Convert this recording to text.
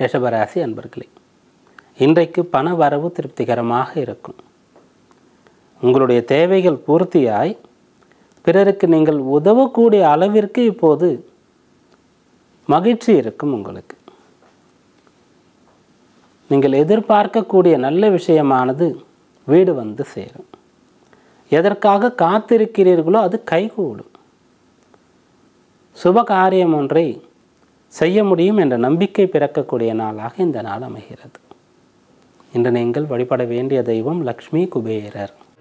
ரிஷபராசி அன்பர்களே இன்றைக்கு பண வரவு திருப்திகரமாக இருக்கும் உங்களுடைய தேவைகள் பூர்த்தியாய் பிறருக்கு நீங்கள் உதவக்கூடிய அளவிற்கு இப்போது மகிழ்ச்சி இருக்கும் உங்களுக்கு நீங்கள் எதிர்பார்க்கக்கூடிய நல்ல விஷயமானது வீடு வந்து சேரும் எதற்காக காத்திருக்கிறீர்களோ அது கைகூடும் சுப காரியம் ஒன்றை செய்ய முடியும் என்ற நம்பிக்கை பிறக்கக்கூடிய நாளாக இந்த நாள் அமைகிறது இன்று நீங்கள் வழிபட வேண்டிய தெய்வம் லக்ஷ்மி குபேரர்